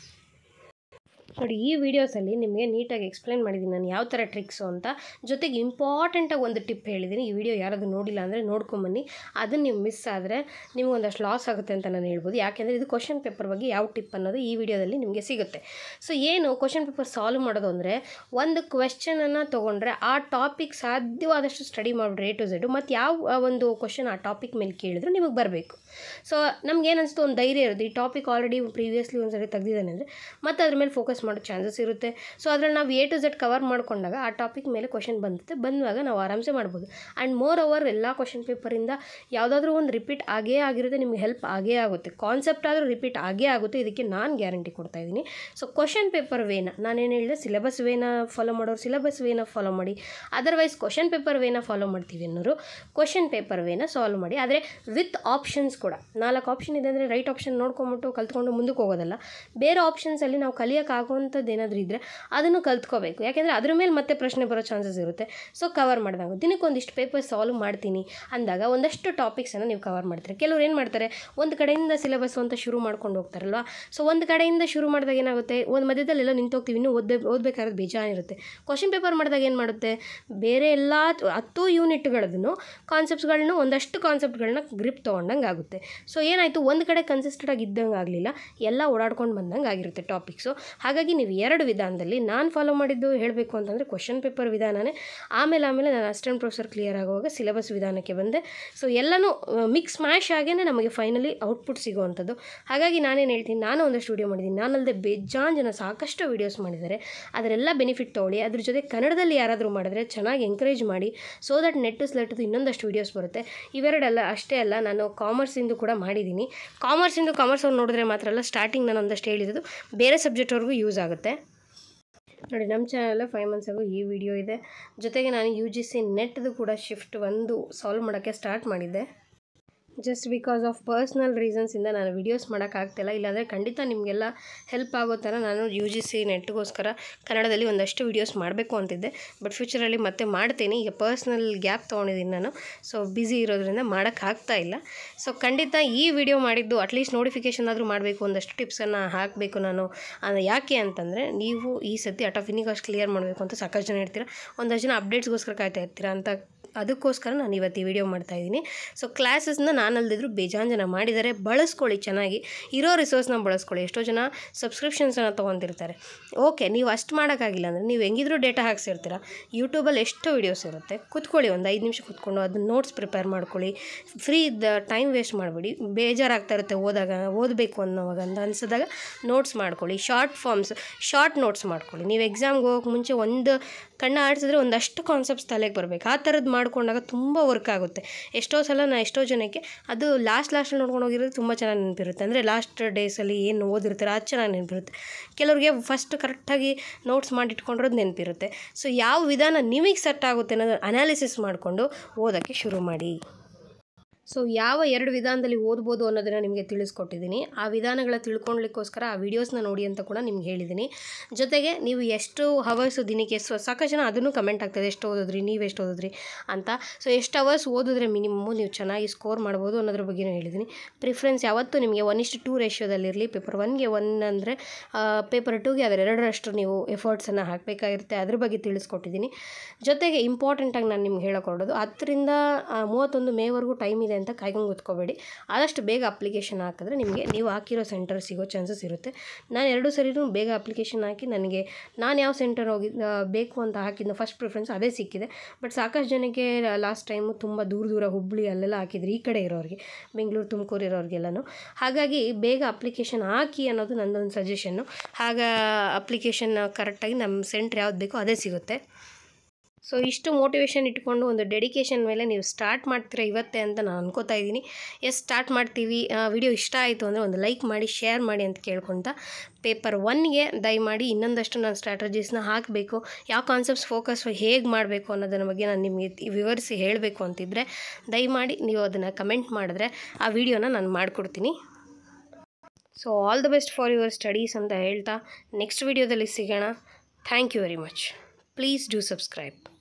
ನೋಡಿ ಈ ವಿಡಿಯೋಸಲ್ಲಿ ನಿಮಗೆ ನೀಟಾಗಿ ಎಕ್ಸ್ಪ್ಲೈನ್ ಮಾಡಿದ್ದೀನಿ ನಾನು ಯಾವ ಥರ ಟ್ರಿಕ್ಸು ಅಂತ ಜೊತೆಗೆ ಇಂಪಾರ್ಟೆಂಟಾಗಿ ಒಂದು ಟಿಪ್ ಹೇಳಿದ್ದೀನಿ ಈ ವಿಡಿಯೋ ಯಾರಾದರೂ ನೋಡಿಲ್ಲ ಅಂದರೆ ನೋಡ್ಕೊಂಬನ್ನಿ ಅದನ್ನು ನೀವು ಮಿಸ್ ಆದರೆ ನಿಮಗೆ ಒಂದಷ್ಟು ಲಾಸ್ ಆಗುತ್ತೆ ಅಂತ ನಾನು ಹೇಳ್ಬೋದು ಯಾಕೆಂದರೆ ಇದು ಕ್ವಶನ್ ಪೇಪರ್ ಬಗ್ಗೆ ಯಾವ ಟಿಪ್ ಅನ್ನೋದು ಈ ವಿಡಿಯೋದಲ್ಲಿ ನಿಮಗೆ ಸಿಗುತ್ತೆ ಸೊ ಏನು ಕ್ವಶನ್ ಪೇಪರ್ ಸಾಲ್ವ್ ಮಾಡೋದು ಅಂದರೆ ಒಂದು ಕ್ವೆಶ್ಚನನ್ನು ತೊಗೊಂಡ್ರೆ ಆ ಟಾಪಿಕ್ ಸಾಧ್ಯವಾದಷ್ಟು ಸ್ಟಡಿ ಮಾಡಿಬಿಡ್ರಿ ಎ ಟು ಝೆಡು ಮತ್ತು ಯಾವ ಒಂದು ಕ್ವಶನ್ ಆ ಟಾಪಿಕ್ ಮೇಲೆ ಕೇಳಿದ್ರು ನಿಮಗೆ ಬರಬೇಕು ಸೊ ನಮ್ಗೆ ಏನು ಅನಿಸ್ತು ಒಂದು ಧೈರ್ಯ ಇರುತ್ತೆ ಈ ಟಾಪಿಕ್ ಆಲ್ರೆಡಿ ಪ್ರೀವಿಯಸ್ಲಿ ಒಂದು ಸರಿ ತೆಗ್ದಿದ್ದಾನೆ ಅಂದರೆ ಮತ್ತು ಅದ್ರ ಮೇಲೆ ಫೋಕಸ್ ಮಾಡೋ ಚಾನ್ಸಸ್ ಇರುತ್ತೆ ಸೊ ಅದ್ರಲ್ಲಿ ನಾವು ಎ ಟು ಝೆಡ್ ಕವರ್ ಮಾಡ್ಕೊಂಡಾಗ ಆ ಟಾಪಿಕ್ ಮೇಲೆ ಕ್ವಶನ್ ಬಂದುತ್ತೆ ಬಂದಾಗ ನಾವು ಆರಾಮ್ಸೆ ಮಾಡ್ಬೋದು ಆ್ಯಂಡ್ ಮೋರ್ ಓವರ್ ಎಲ್ಲ ಕ್ವಶನ್ ಪೇಪರಿಂದ ಯಾವುದಾದ್ರೂ ಒಂದು ರಿಪೀಟ್ ಆಗೇ ಆಗಿರುತ್ತೆ ನಿಮಗೆ ಹೆಲ್ಪ್ ಆಗೇ ಆಗುತ್ತೆ ಕಾನ್ಸೆಪ್ಟ್ ಆದರೂ ರಿಪೀಟ್ ಆಗೇ ಆಗುತ್ತೆ ಇದಕ್ಕೆ ನಾನು ಗ್ಯಾರಂಟಿ ಕೊಡ್ತಾ ಇದ್ದೀನಿ ಸೊ ಕ್ವಶನ್ ಪೇಪರ್ ವೇನ ನಾನೇನು ಹೇಳಿದೆ ಸಿಲೆಬಸ್ ವೇನ ಫಾಲೋ ಮಾಡೋರು ಸಿಲೆಬಸ್ ವೇನ ಫಾಲೋ ಮಾಡಿ ಅದರ್ವೈಸ್ ಕ್ವಶನ್ ಪೇಪರ್ ವೇನ ಫಾಲೋ ಮಾಡ್ತೀವಿ ಅನ್ನೋರು ಕ್ವಶನ್ ಪೇಪರ್ ವೇನ ಸಾಲ್ವ್ ಮಾಡಿ ಆದರೆ ವಿತ್ ಆಪ್ಷನ್ಸ್ ಕೂಡ ನಾಲ್ಕು ಆಪ್ಷನ್ ಇದೆ ಅಂದರೆ ರೈಟ್ ಆಪ್ಷನ್ ನೋಡ್ಕೊಂಬಿಟ್ಟು ಕಲ್ತ್ಕೊಂಡು ಮುಂದಕ್ಕೆ ಹೋಗೋದಲ್ಲ ಬೇರೆ ಆಪ್ಷನ್ಸಲ್ಲಿ ನಾವು ಕಲಿಯೋಕ್ಕಾಗುವಂಥದ್ದು ಏನಾದರೂ ಇದ್ದರೆ ಅದನ್ನು ಕಲ್ತ್ಕೋಬೇಕು ಯಾಕೆಂದರೆ ಅದ್ರ ಮೇಲೆ ಮತ್ತೆ ಪ್ರಶ್ನೆ ಬರೋ ಚಾನ್ಸಸ್ ಇರುತ್ತೆ ಸೊ ಕವರ್ ಮಾಡಿದಾಗ ದಿನಕ್ಕೆ ಒಂದಿಷ್ಟು ಪೇಪರ್ ಸಾಲ್ವ್ ಮಾಡ್ತೀನಿ ಅಂದಾಗ ಒಂದಷ್ಟು ಟಾಪಿಕ್ಸನ್ನು ನೀವು ಕವರ್ ಮಾಡ್ತಾರೆ ಕೆಲವ್ರು ಏನು ಮಾಡ್ತಾರೆ ಒಂದು ಕಡೆಯಿಂದ ಸಿಲೆಬಸ್ ಅಂತ ಶುರು ಮಾಡ್ಕೊಂಡು ಹೋಗ್ತಾರಲ್ವ ಸೊ ಒಂದು ಕಡೆಯಿಂದ ಶುರು ಮಾಡಿದಾಗ ಏನಾಗುತ್ತೆ ಒಂದು ಮಧ್ಯದಲ್ಲೆಲ್ಲ ನಿಂತೋಗ್ತೀವಿ ಇನ್ನೂ ಓದ್ಬೇ ಓದಬೇಕಾದ್ರೆ ಬೇಜಾನಿರುತ್ತೆ ಕ್ವಶನ್ ಪೇಪರ್ ಮಾಡಿದಾಗ ಏನು ಮಾಡುತ್ತೆ ಬೇರೆ ಎಲ್ಲ ಹತ್ತು ಯೂನಿಟ್ಗಳದ್ದು ಕಾನ್ಸೆಪ್ಟ್ಸ್ಗಳನ್ನ ಒಂದಷ್ಟು ಕಾನ್ಸೆಪ್ಟ್ಗಳನ್ನ ಗ್ರಿಪ್ ತೊಗೊಂಡಂಗೆ ಆಗುತ್ತೆ ಸೊ ಏನಾಯಿತು ಒಂದು ಕಡೆ ಕನ್ಸಿಸ್ಟೆಡಾಗಿ ಇದ್ದಂಗೆ ಆಗಲಿಲ್ಲ ಎಲ್ಲ ಓಡಾಡ್ಕೊಂಡು ಬಂದಂಗೆ ಆಗಿರುತ್ತೆ ಟಾಪಿಕ್ಸು ಹಾಗಾಗಿ ನೀವು ಎರಡು ವಿಧಾನದಲ್ಲಿ ನಾನು ಫಾಲೋ ಮಾಡಿದ್ದು ಹೇಳಬೇಕು ಅಂತಂದರೆ ಕ್ವಶನ್ ಪೇಪರ್ ವಿಧಾನನೇ ಆಮೇಲೆ ಆಮೇಲೆ ನಾನು ಅಸಿಸ್ಟೆಂಟ್ ಪ್ರೊಫೆಸರ್ ಕ್ಲಿಯರ್ ಆಗುವಾಗ ಸಿಲೆಬಸ್ ವಿಧಾನಕ್ಕೆ ಬಂದೆ ಸೊ ಎಲ್ಲನೂ ಮಿಕ್ಸ್ ಮ್ಯಾಶ್ ಆಗೇ ನಮಗೆ ಫೈನಲಿ ಔಟ್ಪುಟ್ ಸಿಗುವಂಥದ್ದು ಹಾಗಾಗಿ ನಾನೇನು ಹೇಳ್ತೀನಿ ನಾನು ಒಂದಷ್ಟು ವೀಡಿಯೋ ಮಾಡಿದ್ದೀನಿ ನಾನಲ್ಲದೆ ಬೇಜಾನ್ ಜನ ಸಾಕಷ್ಟು ವೀಡಿಯೋಸ್ ಮಾಡಿದ್ದಾರೆ ಅದರೆಲ್ಲ ಬೆನಿಫಿಟ್ ತೊಗೊಳ್ಳಿ ಅದ್ರ ಜೊತೆ ಕನ್ನಡದಲ್ಲಿ ಯಾರಾದರೂ ಮಾಡಿದ್ರೆ ಚೆನ್ನಾಗಿ ಎಂಕರೇಜ್ ಮಾಡಿ ಸೊ ದಟ್ ನೆಟ್ಟು ಸ್ಲೆಟ್ದು ಇನ್ನೊಂದಷ್ಟು ವೀಡಿಯೋಸ್ ಬರುತ್ತೆ ಇವೆರಡಲ್ಲ ಅಷ್ಟೇ ಅಲ್ಲ ನಾನು ಕಾಮರ್ಸಿಂದು ಕೂಡ ಮಾಡಿದ್ದೀನಿ ಕಾಮರ್ಸಿಂದು ಕಾಮರ್ಸ್ ಅವ್ರು ನೋಡಿದ್ರೆ ಮಾತ್ರ ಅಲ್ಲ ಸ್ಟಾರ್ಟಿಂಗ್ ನಾನು ಒಂದಷ್ಟು ಹೇಳಿದ್ದು ಬೇರೆ ಸಬ್ಜೆಕ್ಟ್ವರೆಗೂ ಯೂಸ್ ಆಗುತ್ತೆ ನೋಡಿ ನಮ್ಮ ಚಾನಲ್ ಫೈವ್ ಮಂತ್ಸ್ ಆಗೋ ಈ ವಿಡಿಯೋ ಇದೆ ಜೊತೆಗೆ ನಾನು ಯು ಜಿ ಸಿ ನೆಟ್ದು ಕೂಡ ಶಿಫ್ಟ್ ಒಂದು ಸಾಲ್ವ್ ಮಾಡೋಕ್ಕೆ ಸ್ಟಾರ್ಟ್ ಮಾಡಿದ್ದೆ ಜಸ್ಟ್ ಬಿಕಾಸ್ ಆಫ್ ಪರ್ಸ್ನಲ್ ರೀಸನ್ಸಿಂದ ನಾನು ವೀಡಿಯೋಸ್ ಮಾಡೋಕ್ಕಾಗ್ತಿಲ್ಲ ಇಲ್ಲಾಂದರೆ ಖಂಡಿತ ನಿಮಗೆಲ್ಲ ಹೆಲ್ಪ್ ಆಗೋ ಥರ ನಾನು ಯು ಜಿ ಸಿ ನೆಟ್ಗೋಸ್ಕರ ಕನ್ನಡದಲ್ಲಿ ಒಂದಷ್ಟು ವೀಡಿಯೋಸ್ ಮಾಡಬೇಕು ಅಂತಿದ್ದೆ ಬಟ್ ಫ್ಯೂಚರಲ್ಲಿ ಮತ್ತೆ ಮಾಡ್ತೀನಿ ಈಗ ಪರ್ಸ್ನಲ್ ಗ್ಯಾಪ್ ತೊಗೊಂಡಿದ್ದೀನಿ ನಾನು ಸೊ ಬ್ಯುಸಿ ಇರೋದ್ರಿಂದ ಮಾಡೋಕ್ಕಾಗ್ತಾ ಇಲ್ಲ ಸೊ ಖಂಡಿತ ಈ ವಿಡಿಯೋ ಮಾಡಿದ್ದು ಅಟ್ಲೀಸ್ಟ್ ನೋಟಿಫಿಕೇಷನ್ ಆದರೂ ಮಾಡಬೇಕು ಒಂದಷ್ಟು ಟಿಪ್ಸನ್ನು ಹಾಕಬೇಕು ನಾನು ಅದು ಯಾಕೆ ಅಂತಂದರೆ ನೀವು ಈ ಸತಿ ಅಟ್ ಆಫ್ ಇನಿಕಾಸ್ಟ್ ಕ್ಲಿಯರ್ ಮಾಡಬೇಕು ಅಂತ ಸಾಕಷ್ಟು ಜನ ಇರ್ತೀರ ಒಂದಷ್ಟು ಜನ ಅಪ್ಡೇಟ್ಸ್ಗೋಸ್ಕರ ಕಾಯ್ತಾ ಇರ್ತೀರ ಅಂತ ಅದಕ್ಕೋಸ್ಕರ ನಾನು ಇವತ್ತು ಈ ವಿಡಿಯೋ ಮಾಡ್ತಾಯಿದ್ದೀನಿ ಸೊ ಕ್ಲಾಸಸ್ನ ನಾನು ಅಲ್ದಿದ್ರು ಬೇಜಾನ್ ಜನ ಮಾಡಿದ್ದಾರೆ ಬಳಸ್ಕೊಳ್ಳಿ ಚೆನ್ನಾಗಿ ಇರೋ ರಿಸೋರ್ಸ್ನ ಬಳಸ್ಕೊಳ್ಳಿ ಎಷ್ಟೋ ಜನ ಸಬ್ಸ್ಕ್ರಿಪ್ಷನ್ಸನ್ನು ತೊಗೊತಿರ್ತಾರೆ ಓಕೆ ನೀವು ಅಷ್ಟು ಮಾಡೋಕ್ಕಾಗಿಲ್ಲ ಅಂದರೆ ನೀವು ಹೆಂಗಿದ್ರೂ ಡೇಟಾ ಹಾಕ್ಸಿರ್ತೀರ ಯೂಟ್ಯೂಬಲ್ಲಿ ಎಷ್ಟೋ ವೀಡಿಯೋಸ್ ಇರುತ್ತೆ ಕೂತ್ಕೊಳ್ಳಿ ಒಂದು ಐದು ನಿಮಿಷ ಕೂತ್ಕೊಂಡು ಅದನ್ನ ನೋಟ್ಸ್ ಪ್ರಿಪೇರ್ ಮಾಡ್ಕೊಳ್ಳಿ ಫ್ರೀ ಇದ್ದ ಟೈಮ್ ವೇಸ್ಟ್ ಮಾಡಬೇಡಿ ಬೇಜಾರಾಗ್ತಾ ಇರುತ್ತೆ ಓದಾಗ ಓದಬೇಕು ಅನ್ನೋವಾಗ ಅಂತ ಅನಿಸಿದಾಗ ನೋಟ್ಸ್ ಮಾಡ್ಕೊಳ್ಳಿ ಶಾರ್ಟ್ ಫಾರ್ಮ್ಸ್ ಶಾರ್ಟ್ ನೋಟ್ಸ್ ಮಾಡ್ಕೊಳ್ಳಿ ನೀವು ಎಕ್ಸಾಮ್ಗೆ ಹೋಗೋಕೆ ಮುಂಚೆ ಒಂದು ಕಣ್ಣು ಆಡಿಸಿದ್ರೆ ಒಂದಷ್ಟು ಕಾನ್ಸೆಪ್ಟ್ಸ್ ತಲೆಗೆ ಬರಬೇಕು ಆ ಥರದ್ದು ಮಾಡ್ಕೊಂಡಾಗ ತುಂಬ ವರ್ಕ್ ಆಗುತ್ತೆ ಎಷ್ಟೋ ಸಲ ನಾ ಎಷ್ಟೋ ಜನಕ್ಕೆ ಅದು ಲಾಸ್ಟ್ ಲಾಸ್ಟಲ್ಲಿ ನೋಡ್ಕೊಂಡು ಹೋಗಿರೋದು ತುಂಬ ಚೆನ್ನಾಗಿ ನೆನಪಿರುತ್ತೆ ಅಂದರೆ ಲಾಸ್ಟ್ ಡೇಸಲ್ಲಿ ಏನು ಓದಿರ್ತಾರೆ ಅದು ಚೆನ್ನಾಗಿ ನೆನಪಿರುತ್ತೆ ಕೆಲವ್ರಿಗೆ ಫಸ್ಟ್ ಕರೆಕ್ಟಾಗಿ ನೋಟ್ಸ್ ಮಾಡಿ ಇಟ್ಕೊಂಡಿರೋದು ನೆನಪಿರುತ್ತೆ ಸೊ ಯಾವ ವಿಧಾನ ನಿಮಗೆ ಸೆಟ್ ಆಗುತ್ತೆ ಅನ್ನೋದು ಅನಾಲಿಸಿಸ್ ಮಾಡಿಕೊಂಡು ಓದೋಕ್ಕೆ ಶುರು ಮಾಡಿ ಸೊ ಯಾವ ಎರಡು ವಿಧಾನದಲ್ಲಿ ಓದ್ಬೋದು ಅನ್ನೋದನ್ನು ನಿಮಗೆ ತಿಳಿಸ್ಕೊಟ್ಟಿದ್ದೀನಿ ಆ ವಿಧಾನಗಳ ತಿಳ್ಕೊಳ್ಲಿಕ್ಕೋಸ್ಕರ ಆ ವೀಡಿಯೋಸ್ನ ನೋಡಿ ಅಂತ ಕೂಡ ನಿಮ್ಗೆ ಹೇಳಿದ್ದೀನಿ ಜೊತೆಗೆ ನೀವು ಎಷ್ಟು ಹವರ್ಸ್ ದಿನಕ್ಕೆ ಸೊ ಸಾಕಷ್ಟು ಜನ ಅದನ್ನು ಕಮೆಂಟ್ ಆಗ್ತದೆ ಎಷ್ಟು ಓದಿದ್ರಿ ನೀವು ಎಷ್ಟು ಓದಿದ್ರಿ ಅಂತ ಸೊ ಎಷ್ಟು ಅವರ್ಸ್ ಓದಿದ್ರೆ ಮಿನಿಮಮ್ಮು ನೀವು ಚೆನ್ನಾಗಿ ಸ್ಕೋರ್ ಮಾಡ್ಬೋದು ಅನ್ನೋದ್ರ ಬಗ್ಗೆನೂ ಹೇಳಿದ್ದೀನಿ ಪ್ರಿಫರೆನ್ಸ್ ಯಾವತ್ತೂ ನಿಮಗೆ ಒನ್ ಇಷ್ಟು ಟೂ ರೇಷಿಯೋದಲ್ಲಿರಲಿ ಪೇಪರ್ ಒನ್ಗೆ ಒನ್ ಅಂದರೆ ಪೇಪರ್ ಟೂಗೆ ಅದರೆರಡರಷ್ಟು ನೀವು ಎಫರ್ಟ್ಸನ್ನು ಹಾಕಬೇಕಾಗಿರುತ್ತೆ ಅದ್ರ ಬಗ್ಗೆ ತಿಳಿಸ್ಕೊಟ್ಟಿದ್ದೀನಿ ಜೊತೆಗೆ ಇಂಪಾರ್ಟೆಂಟಾಗಿ ನಾನು ನಿಮ್ಗೆ ಹೇಳಕ್ಕೆ ಹೊರಡೋದು ಹತ್ತರಿಂದ ಆ, ಮೂವತ್ತೊಂದು ಮೇವರೆಗೂ ಟೈಮ್ ಇದೆ ಅಂತ ಕಾಯ್ಕೊಂಡು ಕೂತ್ಕೋಬೇಡಿ ಆದಷ್ಟು ಬೇಗ ಅಪ್ಲಿಕೇಶನ್ ಹಾಕಿದ್ರೆ ನಿಮಗೆ ನೀವು ಹಾಕಿರೋ ಸೆಂಟರ್ ಸಿಗೋ ಚಾನ್ಸಸ್ ಇರುತ್ತೆ ನಾನು ಎರಡು ಸರಿನೂ ಬೇಗ ಅಪ್ಲಿಕೇಶನ್ ಹಾಕಿ ನನಗೆ ನಾನು ಯಾವ ಸೆಂಟರ್ ಹೋಗಿ ಆ, ಬೇಕು ಅಂತ ಹಾಕಿದ್ನೋ ಫಸ್ಟ್ ಪ್ರಿಫರೆನ್ಸ್ ಅದೇ ಸಿಕ್ಕಿದೆ ಬಟ್ ಸಾಕಷ್ಟು ಜನಕ್ಕೆ ಲಾಸ್ಟ್ ಟೈಮು ತುಂಬ ದೂರ ದೂರ ಹುಬ್ಬಳ್ಳಿ ಅಲ್ಲೆಲ್ಲ ಹಾಕಿದ್ರು ಈ ಕಡೆ ಇರೋರಿಗೆ ಬೆಂಗಳೂರು ತುಮಕೂರು ಇರೋರಿಗೆಲ್ಲನೂ ಹಾಗಾಗಿ ಬೇಗ ಅಪ್ಲಿಕೇಶನ್ ಹಾಕಿ ಅನ್ನೋದು ನನ್ನೊಂದು ಸಜೆಷನ್ನು ಆಗ ಅಪ್ಲಿಕೇಶನ್ ಕರೆಕ್ಟಾಗಿ ನಮ್ಮ ಸೆಂಟ್ರ್ ಯಾವ್ದು ಬೇಕೋ ಅದೇ ಸಿಗುತ್ತೆ ಸೊ ಇಷ್ಟು ಮೋಟಿವೇಶನ್ ಇಟ್ಕೊಂಡು ಒಂದು ಡೆಡಿಕೇಶನ್ ಮೇಲೆ ನೀವು ಸ್ಟಾರ್ಟ್ ಮಾಡ್ತೀರಾ ಇವತ್ತೇ ಅಂತ ನಾನು ಅನ್ಕೋತಾ ಇದ್ದೀನಿ ಎಸ್ ಸ್ಟಾರ್ಟ್ ಮಾಡ್ತೀವಿ ವಿಡಿಯೋ ಇಷ್ಟ ಆಯಿತು ಅಂದರೆ ಒಂದು ಲೈಕ್ ಮಾಡಿ ಶೇರ್ ಮಾಡಿ ಅಂತ ಕೇಳ್ಕೊತ ಪೇಪರ್ ಒನ್ಗೆ ದಯಮಾಡಿ ಇನ್ನೊಂದಷ್ಟು ನಾನು ಸ್ಟ್ರಾಟಜೀಸ್ನ ಹಾಕಬೇಕು ಯಾವ ಕಾನ್ಸೆಪ್ಟ್ಸ್ ಫೋಕಸ್ ಹೇಗೆ ಮಾಡಬೇಕು ಅನ್ನೋದರ ಬಗ್ಗೆ ನಾನು ನಿಮಗೆ ವಿವರಿಸಿ ಹೇಳಬೇಕು ಅಂತಿದ್ದರೆ ದಯಮಾಡಿ ನೀವು ಅದನ್ನು ಕಮೆಂಟ್ ಮಾಡಿದ್ರೆ ಆ ವಿಡಿಯೋನ ನಾನು ಮಾಡಿಕೊಡ್ತೀನಿ so all the best for your studies ಅಂತ ಹೇಳ್ತಾ ನೆಕ್ಸ್ಟ್ ವಿಡಿಯೋದಲ್ಲಿ ಸಿಗೋಣ thank you very much please do subscribe